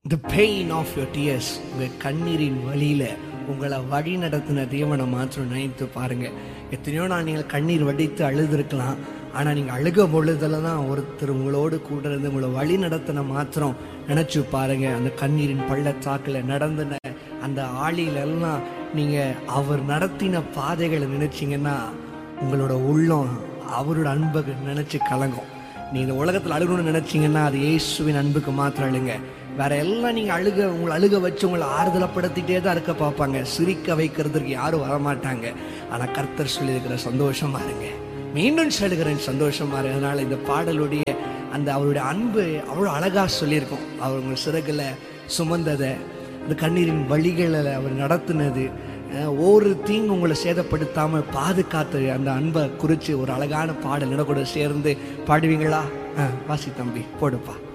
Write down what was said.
the pain of your tears உங்கள் கண்ணீரின் வழியில் உங்களை வழி நடத்தின தேவனை மாத்திரம் நினைத்து பாருங்க எத்தனையோ நான் நீங்கள் கண்ணீர் வடித்து அழுதுருக்கலாம் ஆனால் நீங்கள் அழுக பொழுதுல தான் ஒருத்தர் உங்களோடு கூட இருந்து உங்களை வழி நடத்தின மாத்திரம் நினச்சி பாருங்க அந்த கண்ணீரின் பள்ளத்தாக்கில் நடந்தின அந்த ஆளிலெல்லாம் நீங்கள் அவர் நடத்தின பாதைகளை நினைச்சீங்கன்னா உங்களோட உள்ளம் அவரோட அன்பை நினச்சி கலங்கும் நீ இந்த உலகத்தில் அழுகணும்னு நினைச்சீங்கன்னா அது இயேசுவின் அன்புக்கு மாத்திரம் அழுங்க வேற எல்லாம் நீங்க அழுக உங்களை அழுக வச்சு உங்களை ஆறுதலப்படுத்திட்டே தான் இருக்க பார்ப்பாங்க சிரிக்க வைக்கிறதுக்கு யாரும் வரமாட்டாங்க ஆனா கர்த்தர் சொல்லியிருக்கிற சந்தோஷமா இருங்க மீண்டும் சொல்லுகிறேன் சந்தோஷமா இருங்க அதனால இந்த பாடலுடைய அந்த அவருடைய அன்பு அவ்வளோ அழகா சொல்லியிருக்கோம் அவர் உங்கள் சிறகுல சுமந்ததை அந்த கண்ணீரின் வழிகளில் அவர் நடத்தினது அஹ், ஒரு தீங்கு உங்களை சேதப்படுத்தாமல் பாதுகாத்து அந்த அன்பை குறித்து ஒரு அழகான பாடல் கூட சேர்ந்து பாடுவீங்களா ஆ வாசி தம்பி போடுப்பா